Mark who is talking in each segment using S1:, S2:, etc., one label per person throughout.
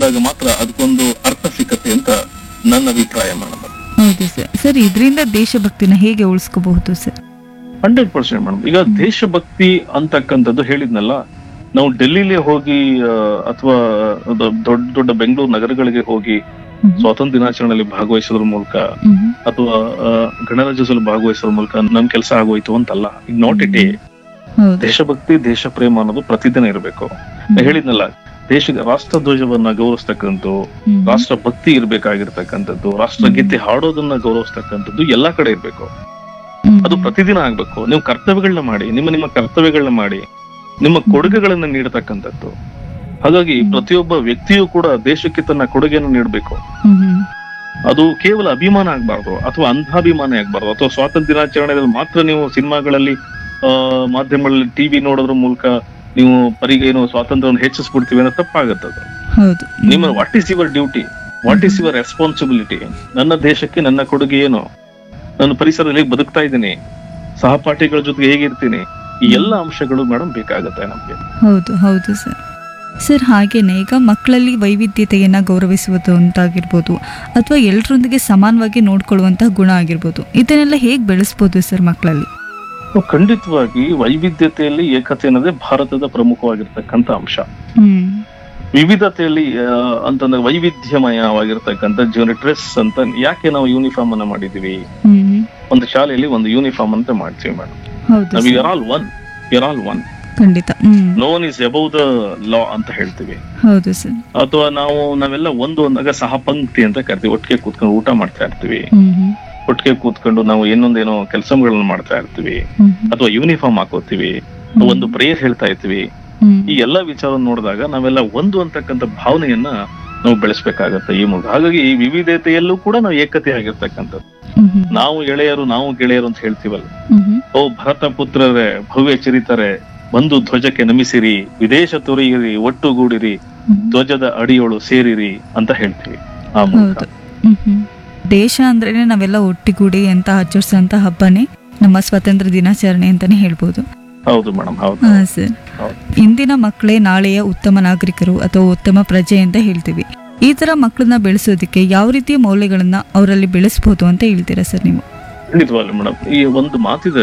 S1: ಮಾಡಿದಾಗ ಮಾತ್ರ ಅದಕ್ಕೊಂದು ಅರ್ಥ ಸಿಕ್ಕತ್ತೆ ಅಂತ ನನ್ನ ಅಭಿಪ್ರಾಯ ಮೇಡಮ್
S2: ಹೌದು ಸರ್ ಸರ್ ಇದರಿಂದ ದೇಶಭಕ್ತಿನ ಹೇಗೆ ಉಳಿಸ್ಕೋಬಹುದು ಸರ್
S1: ಹಂಡ್ರೆಡ್ ಪರ್ಸೆಂಟ್ ಮೇಡಮ್ ಈಗ ದೇಶಭಕ್ತಿ ಅಂತಕ್ಕಂಥದ್ದು ಹೇಳಿದ್ನಲ್ಲ ನಾವು ಡೆಲ್ಲಿಲಿ ಹೋಗಿ ಅಥವಾ ದೊಡ್ಡ ದೊಡ್ಡ ಬೆಂಗಳೂರು ನಗರಗಳಿಗೆ ಹೋಗಿ
S2: ಹ್ಮ್.
S1: ಸ್ವಾತಂತ್ರ್ಯ ದಿನಾಚರಣೆಯಲ್ಲಿ ಭಾಗವಹಿಸೋದ್ರ ಮೂಲಕ
S2: ಹ್ಮ್.
S1: ಅಥವಾ ಆ, ಗಣರಾಜ್ಯೋತ್ಸವ ಭಾಗವಹಿಸೋದ್ರ ಮೂಲಕ ನಮ್ ಕೆಲಸ ಆಗೋಯ್ತು ಅಂತಲ್ಲ ಈಗ ನಾಟ್ ಇಟ್
S2: ಹೌದು
S1: ದೇಶಭಕ್ತಿ ದೇಶ ಪ್ರೇಮ ಅನ್ನೋದು ಪ್ರತಿದಿನ ಇರಬೇಕು ಹೇಳಿದ್ನಲ್ಲ ದೇಶ ರಾಷ್ಟ್ರ ಧ್ವಜವನ್ನ ಗೌರವಿಸ್ತಕ್ಕಂಥದ್ದು
S2: ಹ್ಮ್.
S1: ರಾಷ್ಟ್ರ ಭಕ್ತಿ ಇರ್ಬೇಕಾಗಿರ್ತಕ್ಕಂಥದ್ದು ರಾಷ್ಟ್ರಗೀತೆ ಹಾಡೋದನ್ನ ಗೌರವಿಸ್ತಕ್ಕಂಥದ್ದು ಎಲ್ಲಾ ಕಡೆ ಇರ್ಬೇಕು
S2: ಹ್ಮ್.
S1: ಅದು ಪ್ರತಿದಿನ ಆಗ್ಬೇಕು ನೀವು ಕರ್ತವ್ಯಗಳನ್ನ ಮಾಡಿ ನಿಮ್ಮ ನಿಮ್ಮ ಕರ್ತವ್ಯಗಳನ್ನ ಮಾಡಿ ನಿಮ್ಮ ಕೊಡುಗೆಗಳನ್ನ ನೀಡತಕ್ಕಂಥದ್ದು ಹಾಗಾಗಿ ಪ್ರತಿಯೊಬ್ಬ ವ್ಯಕ್ತಿಯೂ ಕೂಡ ದೇಶಕ್ಕೆ ತನ್ನ ಕೊಡುಗೆಯನ್ನು ನೀಡಬೇಕು
S2: ಹ್ಮ್. ಹ್ಮ್.
S1: ಅದು ಕೇವಲ ಅಭಿಮಾನ ಆಗ್ಬಾರ್ದು ಅಥವಾ ಅಂಧಾಭಿಮಾನ ಆಗ್ಬಾರ್ದು ಅಥವಾ ಸ್ವಾತಂತ್ರ್ಯ ದಿನಾಚರಣೆಯಲ್ಲಿ ಮಾತ್ರ ನೀವು ಸಿನಿಮಾಗಳಲ್ಲಿ ಆ ಮಾಧ್ಯಮಗಳಲ್ಲಿ ಟಿವಿ ನೋಡೋದ್ರ ಮೂಲಕ ನೀವು ಪರಿಗೆ ಏನು ಸ್ವಾತಂತ್ರ್ಯವನ್ನು ಹೆಚ್ಚಿಸ್ಬಿಡ್ತೀವಿ ಅನ್ನೋ ತಪ್ಪಾಗತ್ತದು
S2: ಹೌದು
S1: ನಿಮ್ಮ what is your duty what is your responsibility ನನ್ನ ದೇಶಕ್ಕೆ ನನ್ನ ಕೊಡುಗೆ ಏನು ನಾನು ಪರಿಸರದಲ್ಲಿ ಹೇಗೆ ಬದುಕ್ತಾ ಇದ್ದೀನಿ ಸಹಪಾಠಿಗಳ ಜೊತೆಗೆ ಹೇಗಿರ್ತೀನಿ ಈ ಎಲ್ಲ ಅಂಶಗಳು ಮೇಡಮ್ ಬೇಕಾಗತ್ತೆ ನಮ್ಗೆ
S2: ಹೌದು ಹೌದು ಸರ್ ಸರ್ ಹಾಗೇನೆ ಈಗ ಮಕ್ಕಳಲ್ಲಿ ವೈವಿಧ್ಯತೆಯನ್ನ ಗೌರವಿಸುವುದು ಅಂತಾಗಿರ್ಬೋದು ಅಥವಾ ಎಲ್ಲರೊಂದಿಗೆ ಸಮಾನವಾಗಿ ನೋಡ್ಕೊಳ್ಳುವಂತಹ ಗುಣ ಆಗಿರ್ಬೋದು ಇದನ್ನೆಲ್ಲ ಹೇಗೆ ಬೆಳೆಸ್ಬೋದು ಸರ್ ಮಕ್ಕಳಲ್ಲಿ
S1: ಖಂಡಿತವಾಗಿ ವೈವಿಧ್ಯತೆಯಲ್ಲಿ ಏಕತೆ ಅನ್ನೋದೇ ಭಾರತದ ಪ್ರಮುಖವಾಗಿರ್ತಕ್ಕಂಥ ಅಂಶ
S2: ಹ್ಮ್
S1: ವಿವಿಧತೆಯಲ್ಲಿ ಆ, ಅಂತಂದ್ರೆ ವೈವಿಧ್ಯಮಯವಾಗಿರ್ತಕ್ಕಂಥ ಜೀವನ ಡ್ರೆಸ್ ಅಂತ ಯಾಕೆ ನಾವು ಯೂನಿಫಾರ್ಮ್ ಅನ್ನ ಮಾಡಿದೀವಿ
S2: ಹ್ಮ್
S1: ಒಂದು ಶಾಲೆಯಲ್ಲಿ ಒಂದು ಯೂನಿಫಾರ್ಮ್ ಅಂತ ಮಾಡ್ತೀವಿ ಮೇಡಮ್
S2: ಹೌದು
S1: ನಾವು
S2: sir.
S1: You're all one you're all one
S2: ಖಂಡಿತ hmm
S1: no one is above the law ಅಂತ ಹೇಳ್ತೀವಿ
S2: ಹೌದು ಸರ್
S1: ಅಥವಾ ನಾವು ನಾವೆಲ್ಲ ಒಂದು ಅಂದಾಗ ಸಹ ಪಂಕ್ತಿ ಅಂತ ಕರಿತೀವಿ ಒಟ್ಟಿಗೆ ಕೂತ್ಕೊಂಡು ಊಟ ಮಾಡ್ತಾ ಇರ್ತೀವಿ
S2: ಹ್ಮ್ ಹ್ಮ್
S1: ಒಟ್ಟಿಗೆ ಕೂತ್ಕೊಂಡು ನಾವು ಇನ್ನೊಂದೇನೋ ಕೆಲಸಗಳನ್ನ ಮಾಡ್ತಾ ಇರ್ತೀವಿ
S2: ಹ್ಮ್
S1: ಅಥವಾ ಯೂನಿಫಾರ್ಮ್ ಹಾಕೋತೀವಿ ಒಂದು ಪ್ರೇಯರ್ ಹೇಳ್ತಾ ಇರ್ತೀವಿ
S2: ಹ್ಮ್
S1: ಈ ಎಲ್ಲಾ ವಿಚಾರ ನೋಡಿದಾಗ ನಾವೆಲ್ಲ ಒಂದು ಅಂತಕ್ಕಂಥ ಭಾವನೆಯನ್ನ ನಾವು ಬೆಳೆಸ್ಬೇಕಾಗತ್ತೆ ಈ ಮೂಲಕ ಹಾಗಾಗಿ ಈ ವಿವಿಧತೆಯಲ್ಲೂ ಕೂಡ ನಾವು ಏಕತೆ ಆಗಿರ್ತಕ್ಕಂಥದ್ದು
S2: ಹ್ಮ್ ಹ್ಮ್
S1: ನಾವು ಎಳೆಯರು ನಾವು ಗೆಳೆಯರು ಅಂತ ಹೇಳ್ತೀವಲ್ಲ
S2: ಹ್ಮ್ ಹ್ಮ್
S1: ಓ ಭರತ ಪುತ್ರರೇ ಭವ್ಯ ಚರಿತರೆ ಬಂದು ಧ್ವಜಕ್ಕೆ ನಮಿಸಿರಿ ವಿದೇಶ ತೊರೆಯಿರಿ ಒಟ್ಟುಗೂಡಿರಿ
S2: ಹ್ಮ್.
S1: ಧ್ವಜದ ಅಡಿಯೋಳು ಸೇರಿರಿ ಅಂತ ಹೇಳ್ತೀವಿ ಆ ಮೂಲಕ
S2: ಹೌದು ಹ್ಮ್ ಹ್ಮ್. ದೇಶ ಅಂದ್ರೇನೆ ನಾವೆಲ್ಲ ಒಟ್ಟಿಗೂಡಿ ಅಂತ ಆಚರಿಸೋಂತ ಹಬ್ಬನೇ ನಮ್ಮ ಸ್ವಾತಂತ್ರ್ಯ ದಿನಾಚರಣೆ ಅಂತಾನೆ ಹೇಳ್ಬೋದು
S1: ಹೌದು ಮೇಡಮ್ ಹೌದು
S2: ಹಾ ಸರ್
S1: ಹೌದು.
S2: ಇಂದಿನ ಮಕ್ಕಳೇ ನಾಳೆಯ ಉತ್ತಮ ನಾಗರಿಕರು ಅಥವಾ ಉತ್ತಮ ಪ್ರಜೆ ಅಂತ ಹೇಳ್ತೀವಿ ಈ ತರ ಮಕ್ಕಳನ್ನ ಬೆಳೆಸೋದಕ್ಕೆ ಯಾವ ರೀತಿಯ ಮೌಲ್ಯಗಳನ್ನ ಅವರಲ್ಲಿ ಬೆಳೆಸಬಹುದು ಅಂತ ಹೇಳ್ತೀರಾ ಸರ್ ನೀವು
S1: ಖಂಡಿತವಾಗ್ಲು ಮೇಡಮ್ ಈ ಒಂದು ಮಾತಿದೆ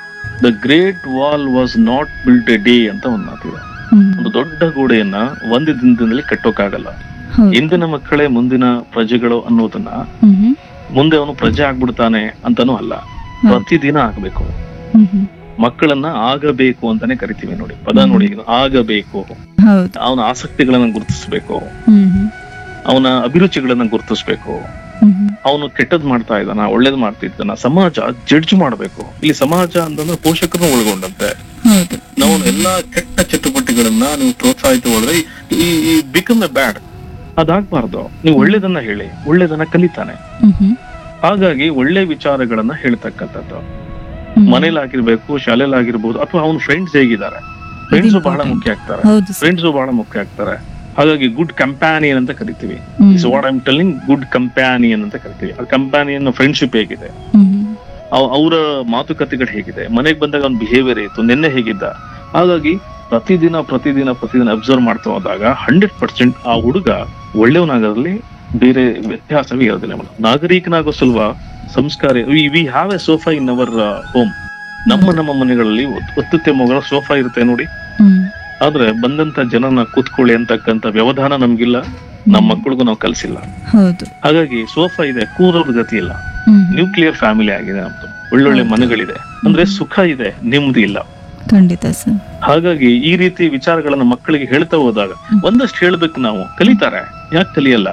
S1: the great wall was not built a day ಅಂತ ಒಂದು ಮಾತಿದೆ
S2: ಹ್ಮ್.
S1: ಒಂದು ದೊಡ್ಡ ಗೋಡೆಯನ್ನ ಒಂದು ದಿನದಲ್ಲಿ ಕಟ್ಟೋಕ್ಕಾಗಲ್ಲ
S2: ಹೌದು
S1: ಇಂದಿನ ಮಕ್ಕಳೇ ಮುಂದಿನ ಪ್ರಜೆಗಳು ಅನ್ನೋದನ್ನ
S2: ಹ್ಮ್ ಹ್ಮ್.
S1: ಮುಂದೆ ಅವನು ಪ್ರಜೆ ಆಗ್ಬಿಡ್ತಾನೆ ಅಂತಾನೂ ಅಲ್ಲ ಪ್ರತಿದಿನ ಆಗ್ಬೇಕು
S2: ಹ್ಮ್ ಹ್ಮ್.
S1: ಮಕ್ಕಳನ್ನ ಆಗಬೇಕು ಅಂತಾನೆ ಕರಿತೀವಿ ನೋಡಿ ಪದ ನೋಡಿ ಇದು ಆಗಬೇಕು
S2: ಹೌದು
S1: ಅವನ ಆಸಕ್ತಿಗಳನ್ನ ಗುರುತಿಸ್ಬೇಕು
S2: ಹ್ಮ್ ಹ್ಮ್.
S1: ಅವನ ಅಭಿರುಚಿಗಳನ್ನ ಗುರುತಿಸ್ಬೇಕು
S2: ಹ್ಮ್ ಹ್ಮ್.
S1: ಅವನು ಕೆಟ್ಟದ್ ಮಾಡ್ತಾ ಇದ್ದಾನ ಒಳ್ಳೇದ್ ಮಾಡ್ತಾ ಇದ್ದಾನ ಸಮಾಜ ಜಡ್ಜ್ ಮಾಡ್ಬೇಕು ಇಲ್ಲಿ ಸಮಾಜ ಅಂತಂದ್ರೆ ಪೋಷಕರನ್ನ ಒಳಗೊಂಡಂತೆ
S2: ಹೌದು
S1: ನಾವು ಎಲ್ಲಾ ಕೆಟ್ಟ ಚಟುವಟಿಕೆಗಳನ್ನ ನೀವು ಪ್ರೋತ್ಸಾಹಿತ ಈ ಬಿಕಮ್ ಎ ಬ್ಯಾಡ್ ಅದಾಗ್ಬಾರ್ದು ನೀವು ಒಳ್ಳೇದನ್ನ ಹೇಳಿ ಒಳ್ಳೇದನ್ನ ಕಲಿತಾನೆ
S2: ಹ್ಮ್ ಹ್ಮ್.
S1: ಹಾಗಾಗಿ ಒಳ್ಳೆ ವಿಚಾರಗಳನ್ನ ಹೇಳ್ತಕ್ಕಂಥದ್ದು
S2: ಹ್ಮ್.
S1: ಮನೇಲಾಗಿರ್ಬೇಕು ಶಾಲೆಲಾಗಿರ್ಬೋದು ಅಥವಾ ಅವನ ಫ್ರೆಂಡ್ಸ್ ಹೇಗಿದ್ದಾರೆ ಫ್ರೆಂಡ್ಸ್ ಬಹಳ
S2: important.
S1: ಮುಖ್ಯ ಆಗ್ತಾರೆ
S2: ಹೌದು ಸರ್
S1: ಫ್ರೆಂಡ್ಸ್ ಬಹಳ ಮುಖ್ಯ ಆಗ್ತಾರೆ ಹಾಗಾಗಿ ಗುಡ್ ಕಂಪ್ಯಾನಿಯನ್ ಅಂತ ಕರಿತೀವಿ
S2: hmm.
S1: Is what I'm telling good companion ಅಂತ ಕರಿತೀವಿ ಆ ಕಂಪ್ಯಾನಿಯನ್ ಫ್ರೆಂಡ್ಶಿಪ್ ಹೇಗಿದೆ
S2: ಹ್ಮ್ ಹ್ಮ್.
S1: ಅವರ ಮಾತುಕತೆಗಳು ಹೇಗಿದೆ ಮನೆಗೆ ಬಂದಾಗ ಅವ್ನ ಬಿಹೇವಿಯರ್ ಇತ್ತು ನಿನ್ನೆ ಹೇಗಿದ್ದ ಹಾಗಾಗಿ ಪ್ರತಿದಿನ ಪ್ರತಿದಿನ ಪ್ರತಿದಿನ ಅಬ್ಸರ್ವ್ ಮಾಡ್ತಾ ಹೋದಾಗ ಹಂಡ್ರೆಡ್ ಪರ್ಸೆಂಟ್ ಆ ಹುಡುಗ ಒಳ್ಳೆಯವನಾಗೋದ್ರಲ್ಲಿ ಬೇರೆ ವ್ಯತ್ಯಾಸವೇ ಇರೋದಿಲ್ಲ ಮೇಡಮ್ ನಾಗರಿಕನಾಗೋ ಸಲುವ ಸಂಸ್ಕಾರ we have a sofa in our home ನಮ್ಮ ನಮ್ಮ ಮನೆಗಳಲ್ಲಿ ಒತ್- ಅತ್ಯುತ್ತಮಗಳ ಸೋಫಾ ಇರುತ್ತೆ ನೋಡಿ
S2: ಹ್ಮ್.
S1: ಆದ್ರೆ ಬಂದಂತ ಜನನ ಕೂತ್ಕೊಳ್ಳಿ ಅಂತಕ್ಕಂತ ವ್ಯವಧಾನ ನಮ್ಗಿಲ್ಲ ನಮ್ಮ ಮಕ್ಕಳಿಗೂ ನಾವು ಕಲ್ಸಿಲ್ಲ
S2: ಹೌದು
S1: ಹಾಗಾಗಿ ಸೋಫಾ ಇದೆ ಕೂರೋರ್ ಗತಿ ಇಲ್ಲ
S2: ಹ್ಮ್ ಹ್ಮ್.
S1: ನ್ಯೂಕ್ಲಿಯರ್ ಫ್ಯಾಮಿಲಿ ಆಗಿದೆ ನಮ್ದು ಒಳ್ಳೊಳ್ಳೆ ಮನೆಗಳಿದೆ ಅಂದ್ರೆ ಸುಖ ಇದೆ ನೆಮ್ಮದಿ ಇಲ್ಲ
S2: ಖಂಡಿತ ಸರ್
S1: ಹಾಗಾಗಿ ಈ ರೀತಿ ವಿಚಾರಗಳನ್ನ ಮಕ್ಕಳಿಗೆ ಹೇಳ್ತಾ ಹೋದಾಗ ಒಂದಷ್ಟು ಹೇಳ್ಬೇಕು ನಾವು ಕಲಿತಾರೆ ಯಾಕೆ ಕಲಿಯಲ್ಲ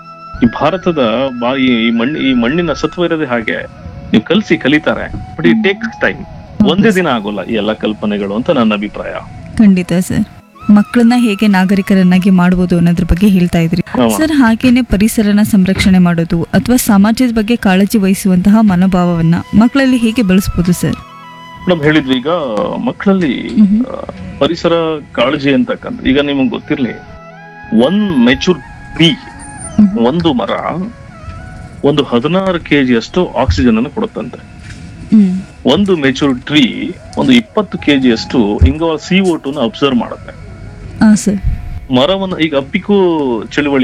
S1: ಈ ಭಾರತದ ಬಾ ಈ ಈ ಮಣ್ಣಿ ಈ ಮಣ್ಣಿನ ಸತ್ವ ಇರೋದೇ ಹಾಗೆ ನೀವು ಕಲ್ಸಿ ಕಲಿತಾರೆ ಬಟ್ ಇಟ್ ಟೇಕ್ ಟೈಮ್ ಒಂದೇ ದಿನ ಆಗೋಲ್ಲ ಈ ಎಲ್ಲ ಕಲ್ಪನೆಗಳು ಅಂತ ನನ್ನ ಅಭಿಪ್ರಾಯ
S2: ಖಂಡಿತ ಸರ್ ಮಕ್ಕಳನ್ನ ಹೇಗೆ ನಾಗರಿಕರನ್ನಾಗಿ ಮಾಡ್ಬೋದು ಅನ್ನೋದ್ರ ಬಗ್ಗೆ ಹೇಳ್ತಾ ಇದ್ರಿ
S1: ಹೌದು.
S2: ಸರ್ ಹಾಗೇನೆ ಪರಿಸರನ ಸಂರಕ್ಷಣೆ ಮಾಡೋದು ಅಥವಾ ಸಮಾಜದ ಬಗ್ಗೆ ಕಾಳಜಿ ವಹಿಸುವಂತಹ ಮನೋಭಾವವನ್ನ ಮಕ್ಕಳಲ್ಲಿ ಹೇಗೆ ಬೆಳೆಸ್ಬೋದು ಸರ್
S1: ಮೇಡಮ್ ಹೇಳಿದ್ವಿ ಈಗ ಮಕ್ಕಳಲ್ಲಿ
S2: ಮ್ಹೂ.
S1: ಆ, ಪರಿಸರ ಕಾಳಜಿ ಅಂತಕ್ಕಂಥ ಈಗ ನಿಮಗೆ ಗೊತ್ತಿರ್ಲಿ ಒನ್ ಮೆಚೂರ್ ಟ್ರೀ
S2: ಮ್ಹೂ.
S1: ಒಂದು ಮರ ಒಂದು ಹದಿನಾರು ಕೆಜಿ ಅಷ್ಟು ಆಕ್ಸಿಜನ್ ಅನ್ನು ಕೊಡುತ್ತಂತೆ
S2: ಹ್ಮ್
S1: ಒಂದು ಮೆಚೂರ್ ಟ್ರೀ ಒಂದು ಇಪ್ಪತ್ತು ಕೆಜಿ ಅಷ್ಟು ಇಂಗಾಲ ಸಿ ಓ ಟು ಅಬ್ಸರ್ವ್ ಮಾಡುತ್ತೆ
S2: ಹಾ ಸರ್
S1: ಮರವನ್ನು ಈಗ ಅಪ್ಪಿಕೂ ಚಳುವಳಿ